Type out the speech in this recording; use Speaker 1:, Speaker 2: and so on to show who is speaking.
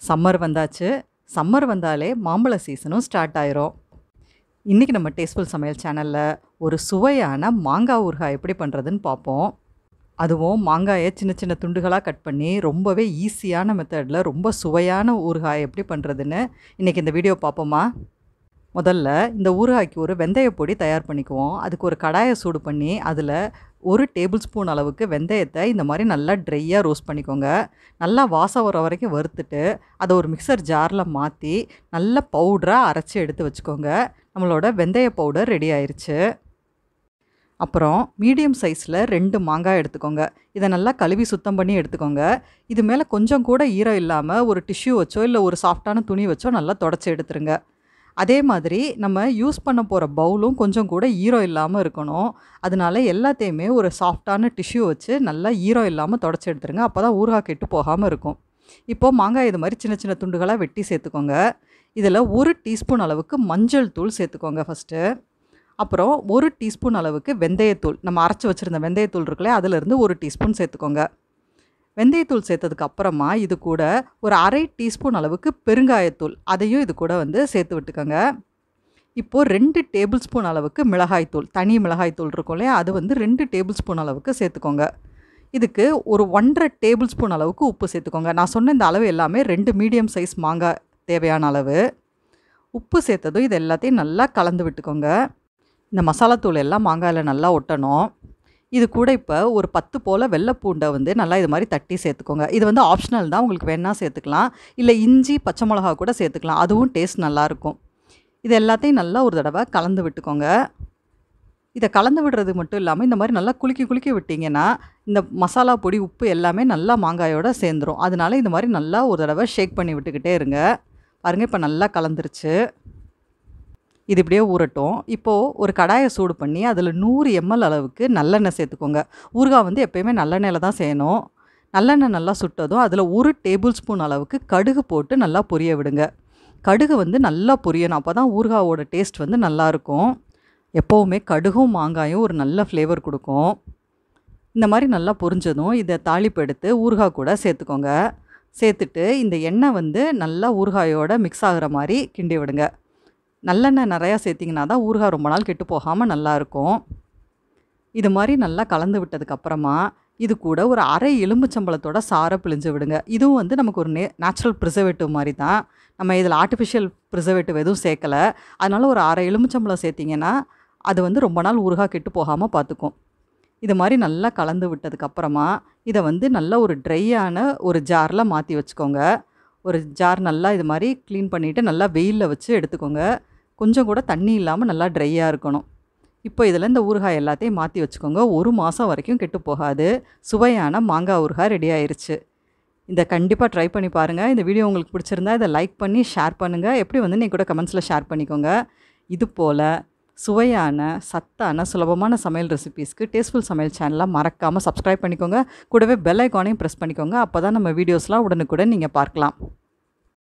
Speaker 1: summer வந்தாச்சு summer வந்தாலே மாம்பழ சீசனும் ஸ்டார்ட் ஆயிரும் இன்றைக்கி நம்ம டேஸ்ட்ஃபுல் சமையல் சேனலில் ஒரு சுவையான மாங்காய் ஊறுகாய் எப்படி பண்ணுறதுன்னு பார்ப்போம் அதுவும் மாங்காயை சின்ன சின்ன துண்டுகளாக கட் பண்ணி ரொம்பவே ஈஸியான மெத்தடில் ரொம்ப சுவையான ஊறுகாய் எப்படி பண்ணுறதுன்னு இன்றைக்கி இந்த வீடியோ பார்ப்போமா முதல்ல இந்த ஊறுகாய்க்கு ஒரு வெந்தய பொடி தயார் பண்ணிக்குவோம் அதுக்கு ஒரு கடாயை சூடு பண்ணி அதில் ஒரு டேபிள் ஸ்பூன் அளவுக்கு வெந்தயத்தை இந்த மாதிரி நல்லா ட்ரையாக ரோஸ்ட் பண்ணிக்கோங்க நல்லா வாசம் வர வரைக்கும் வறுத்துட்டு அதை ஒரு மிக்சர் ஜாரில் மாற்றி நல்ல பவுடராக அரைச்சி எடுத்து வச்சுக்கோங்க நம்மளோட வெந்தய பவுடர் ரெடி ஆயிருச்சு அப்புறம் மீடியம் சைஸில் ரெண்டு மாங்காய் எடுத்துக்கோங்க இதை நல்லா கழுவி சுத்தம் பண்ணி எடுத்துக்கோங்க இது மேலே கொஞ்சம் கூட ஈரம் இல்லாமல் ஒரு டிஷ்யூ வச்சோ இல்லை ஒரு சாஃப்டான துணி வச்சோ நல்லா தொடச்சி எடுத்துருங்க அதே மாதிரி நம்ம யூஸ் பண்ண போகிற பவுலும் கொஞ்சம் கூட ஈரம் இல்லாமல் இருக்கணும் அதனால எல்லாத்தையுமே ஒரு சாஃப்டான டிஷ்யூ வச்சு நல்லா ஈரம் இல்லாமல் தொடச்சி எடுத்துருங்க அப்போ தான் ஊறுகாய் கெட்டு போகாமல் இருக்கும் இப்போது மாங்காய் இது மாதிரி சின்ன சின்ன துண்டுகளாக வெட்டி சேர்த்துக்கோங்க இதில் ஒரு டீஸ்பூன் அளவுக்கு மஞ்சள் தூள் சேர்த்துக்கோங்க ஃபஸ்ட்டு அப்புறம் ஒரு டீஸ்பூன் அளவுக்கு வெந்தயத்தூள் நம்ம அரைச்சி வச்சுருந்த வெந்தயத்தூள் இருக்குல்ல அதிலிருந்து ஒரு டீஸ்பூன் சேர்த்துக்கோங்க வெந்தயத்தூள் சேர்த்ததுக்கு அப்புறமா இது கூட ஒரு அரை டீஸ்பூன் அளவுக்கு பெருங்காயத்தூள் அதையும் இது கூட வந்து சேர்த்து விட்டுக்கோங்க இப்போது ரெண்டு டேபிள் ஸ்பூன் அளவுக்கு மிளகாய்த்தூள் தனி மிளகாய்த்தூள் இருக்கும் இல்லையா அது வந்து ரெண்டு டேபிள் ஸ்பூன் அளவுக்கு சேர்த்துக்கோங்க இதுக்கு ஒரு ஒன்றரை டேபிள் ஸ்பூன் அளவுக்கு உப்பு சேர்த்துக்கோங்க நான் சொன்ன இந்த அளவு எல்லாமே ரெண்டு மீடியம் சைஸ் மாங்காய் தேவையான அளவு உப்பு சேர்த்ததும் இது எல்லாத்தையும் நல்லா கலந்து விட்டுக்கோங்க இந்த மசாலாத்தூள் எல்லாம் மாங்காயில் நல்லா ஒட்டணும் இது கூட இப்போ ஒரு பத்து போல் வெள்ளைப்பூண்டை வந்து நல்லா இது மாதிரி தட்டி சேர்த்துக்கோங்க இது வந்து ஆப்ஷனல் தான் உங்களுக்கு வேணால் சேர்த்துக்கலாம் இல்லை இஞ்சி பச்சை மிளகா கூட சேர்த்துக்கலாம் அதுவும் டேஸ்ட் நல்லாயிருக்கும் இது எல்லாத்தையும் நல்லா ஒரு தடவை கலந்து விட்டுக்கோங்க இதை கலந்து விடுறது மட்டும் இல்லாமல் இந்த மாதிரி நல்லா குலுக்கி குலுக்கி விட்டிங்கன்னா இந்த மசாலா பொடி உப்பு எல்லாமே நல்லா மாங்காயோட சேர்ந்துடும் அதனால இந்த மாதிரி நல்லா ஒரு தடவை ஷேக் பண்ணி விட்டுக்கிட்டே இருங்க பாருங்கள் இப்போ நல்லா கலந்துருச்சு இது இப்படியே ஊறட்டும் இப்போது ஒரு கடாயை சூடு பண்ணி அதில் நூறு எம்எல் அளவுக்கு நல்லெண்ணெய் சேர்த்துக்கோங்க ஊறுகாய் வந்து எப்போயுமே நல்லெண்ணெயில் தான் செய்யணும் நல்லெண்ணெய் நல்லா சுட்டதும் அதில் ஒரு டேபிள் ஸ்பூன் அளவுக்கு கடுகு போட்டு நல்லா பொரிய விடுங்க கடுகு வந்து நல்லா பொரியணும் அப்போ தான் ஊறுகாவோட டேஸ்ட் வந்து நல்லாயிருக்கும் எப்போவுமே கடுகும் மாங்காயும் ஒரு நல்ல ஃப்ளேவர் கொடுக்கும் இந்த மாதிரி நல்லா பொரிஞ்சதும் இதை தாளிப்பு எடுத்து ஊறுகாய் கூட சேர்த்துக்கோங்க சேர்த்துட்டு இந்த எண்ணெய் வந்து நல்லா ஊறுகாயோட மிக்ஸ் ஆகிற மாதிரி கிண்டி விடுங்க நல்லெண்ணெய் நிறையா சேர்த்திங்கன்னா தான் ஊறுகாய் ரொம்ப நாள் கெட்டு போகாமல் நல்லாயிருக்கும் இது மாதிரி நல்லா கலந்து விட்டதுக்கப்புறமா இது கூட ஒரு அரை எலும்புச்சம்பளத்தோட சாரை பிழிஞ்சு விடுங்க இதுவும் வந்து நமக்கு ஒரு நே நேச்சுரல் ப்ரிசர்வேட்டிவ் மாதிரி தான் நம்ம இதில் ஆர்டிஃபிஷியல் ப்ரிசர்வேட்டிவ் எதுவும் சேர்க்கலை அதனால் ஒரு அரை எலுமிச்சம்பளம் சேர்த்திங்கன்னா அது வந்து ரொம்ப நாள் ஊறுகாய் கெட்டு போகாமல் பார்த்துக்கும் இது மாதிரி நல்லா கலந்து விட்டதுக்கப்புறமா இதை வந்து நல்ல ஒரு ட்ரையான ஒரு ஜாரில் மாற்றி வச்சுக்கோங்க ஒரு ஜார் நல்லா இது மாதிரி க்ளீன் பண்ணிவிட்டு நல்லா வெயிலில் வச்சு எடுத்துக்கோங்க கொஞ்சம் கூட தண்ணி இல்லாமல் நல்லா ட்ரையாக இருக்கணும் இப்போ இதில் இந்த ஊறுகாய் எல்லாத்தையும் மாற்றி வச்சுக்கோங்க ஒரு மாதம் வரைக்கும் கெட்டு போகாது சுவையான மாங்காய் ஊறுகாய் ரெடி ஆயிருச்சு இதை கண்டிப்பாக ட்ரை பண்ணி பாருங்கள் இந்த வீடியோ உங்களுக்கு பிடிச்சிருந்தா இதை லைக் பண்ணி ஷேர் பண்ணுங்கள் எப்படி வந்து நீங்கள் கூட கமெண்ட்ஸில் ஷேர் பண்ணிக்கோங்க இது போல் சுவையான சத்தான சுலபமான சமையல் ரெசிபீஸ்க்கு டேஸ்ட்ஃபுல் சமையல் சேனலை மறக்காமல் சப்ஸ்கிரைப் பண்ணிக்கோங்க கூடவே பெல் ஐக்கானையும் ப்ரெஸ் பண்ணிக்கோங்க அப்போ தான் நம்ம வீடியோஸ்லாம் உடனுக்குடன் நீங்கள் பார்க்கலாம்